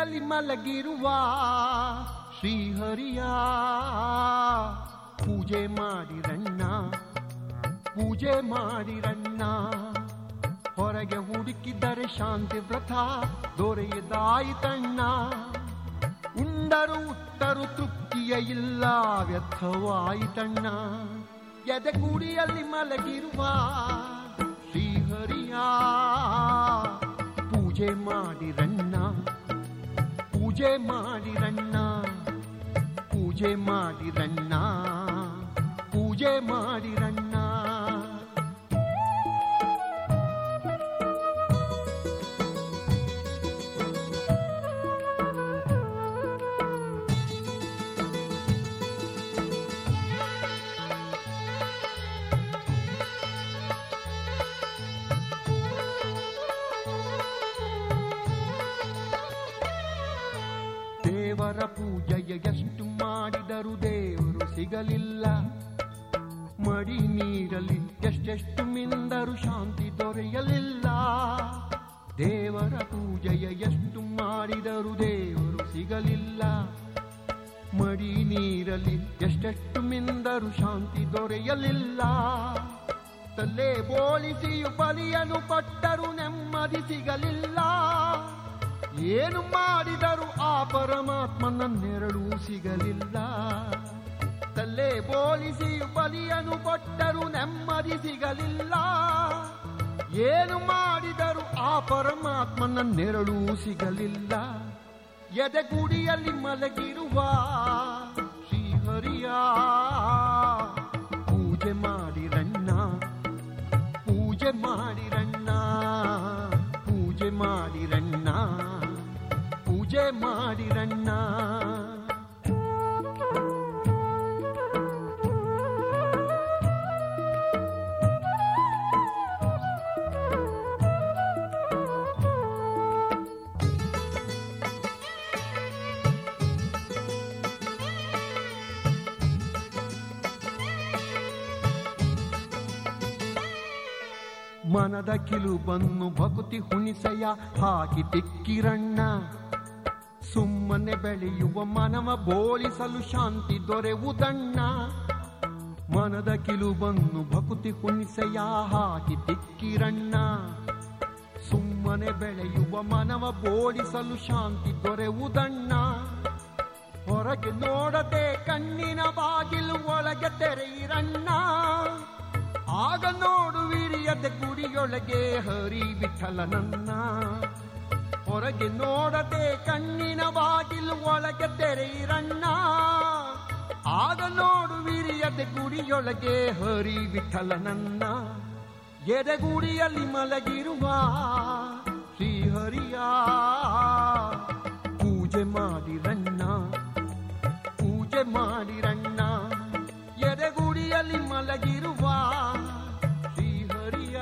ಗುಡಿಯಲ್ಲಿ ಮಲಗಿರುವ ಶ್ರೀಹರಿಯ ಪೂಜೆ ಮಾಡಿರಣ್ಣ ಪೂಜೆ ಮಾಡಿರಣ್ಣ ಹೊರಗೆ ಹುಡುಕಿದರೆ ಶಾಂತಿ ವ್ರತ ದೊರೆಯದಾಯಿತಣ್ಣ ಉಂಡರು ಉಟ್ಟರು ತೃಪ್ತಿಯ ಇಲ್ಲ ವ್ಯರ್ಥವಾಯಿತಣ್ಣ ಎದೆ ಗುಡಿಯಲ್ಲಿ ಮಲಗಿರುವ ಶ್ರೀಹರಿಯ ಪೂಜೆ ಮಾಡಿರಣ್ಣ ಪೂಜೆ ಮಾಡಿರಣ್ಣ ಪೂಜೆ ಮಾಡಿರಣ್ಣ ಪೂಜೆ ಮಾಡಿರಣ್ಣ ದೇವರ ಪೂಜೆಯ ಎಷ್ಟು ಮಾಡಿದರೂ ದೇವರು ಸಿಗಲಿಲ್ಲ ಮಡಿ ನೀರಲ್ಲಿ ಎಷ್ಟೆಷ್ಟು ಮಿಂದರು ಶಾಂತಿ ದೊರೆಯಲಿಲ್ಲ ದೇವರ ಪೂಜೆಯ ಎಷ್ಟು ಮಾಡಿದರೂ ದೇವರು ಸಿಗಲಿಲ್ಲ ಮಡಿ ನೀರಲ್ಲಿ ಎಷ್ಟೆಷ್ಟು ಮಿಂದರು ಶಾಂತಿ ದೊರೆಯಲಿಲ್ಲ ತಲೆ ಬೋಳಿಸಿಯು ಬಲಿಯನು ಕೊಟ್ಟರು ನೆಮ್ಮದಿ ಸಿಗಲಿಲ್ಲ ಏನು ಮಾಡಿದರೂ ಆ ಪರಮಾತ್ಮನನ್ನೆರಡೂ ಸಿಗಲಿಲ್ಲ ತಲೆ ಬೋಳಿಸಿಯು ಬಲಿಯನು ಕೊಟ್ಟರು ನೆಮ್ಮದಿ ಸಿಗಲಿಲ್ಲ ಏನು ಮಾಡಿದರೂ ಆ ಪರಮಾತ್ಮನನ್ನೆರಡೂ ಸಿಗಲಿಲ್ಲ ಎದೆಗುಡಿಯಲ್ಲಿ ಮಲಗಿರುವ ಶ್ರೀಹರಿಯ ಪೂಜೆ ಮಾಡಿರಣ್ಣ ಪೂಜೆ ಮಾಡಿರಣ್ಣ ಪೂಜೆ ಮಾಡಿರಣ್ಣ ಪೂಜೆ ಮಾಡಿರಣ್ಣ ಮನದ ಕಿಲುಬನ್ನು ಭಕುತಿ ಹುಣಿಸೆಯ ಹಾಕಿ ತಿಕ್ಕಿರಣ್ಣ ಸುಮ್ಮನೆ ಬೆಳೆಯುವ ಮನವ ಬೋಳಿಸಲು ಶಾಂತಿ ದೊರೆವುದಣ್ಣ ಮನದ ಕಿಲುಬನ್ನು ಭಕುತಿ ಹುಣಿಸೆಯ ಹಾಕಿ ತಿಕ್ಕಿರಣ್ಣ ಸುಮ್ಮನೆ ಬೆಳೆಯುವ ಮನವ ಬೋಳಿಸಲು ಶಾಂತಿ ದೊರೆವುದಣ್ಣ ಹೊರಗೆ ನೋಡದೆ ಕಣ್ಣಿನ ಬಾಗಿಲು ಒಳಗೆ ತೆರೆಯಿರಣ್ಣ ಆಗ ನೋಡುವಿರಿಯದೆ ಗುಡಿಯೊಳಗೆ ಹರಿ ವಿಠಲನನ್ನ ಹೊರಗೆ ನೋಡದೆ ಕಣ್ಣಿನ ಬಾಗಿಲು ಒಳಗೆ ತೆರೆಯಿರಣ್ಣ ಆಗ ನೋಡುವಿರಿಯದೆ ಗುಡಿಯೊಳಗೆ ಹರಿ ವಿಠಲನನ್ನ ಎದೆಗುಡಿಯಲ್ಲಿ ಮಲಗಿರುವ ಶ್ರೀಹರಿಯ ಪೂಜೆ ಮಾಡಿರಣ್ಣ ಪೂಜೆ ಮಾಡಿರಣ್ಣ ಎದೆಗುಡಿಯಲ್ಲಿ ಮಲಗಿರುವ ಶ್ರೀಹರಿಯ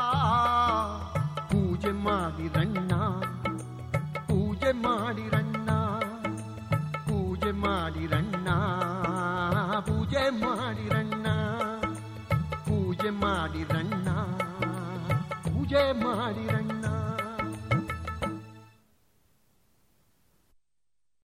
ಪೂಜೆ ಮಾಡಿರಣ್ಣ ಪೂಜೆ ಮಾಡಿರಣ್ಣ ಪೂಜೆ ಮಾಡಿರಣ್ಣ ಪೂಜೆ ಮಾಡಿರಣ್ಣ ಪೂಜೆ ಮಾಡಿರಣ್ಣ ಪೂಜೆ ಮಾಡಿರಣ್ಣ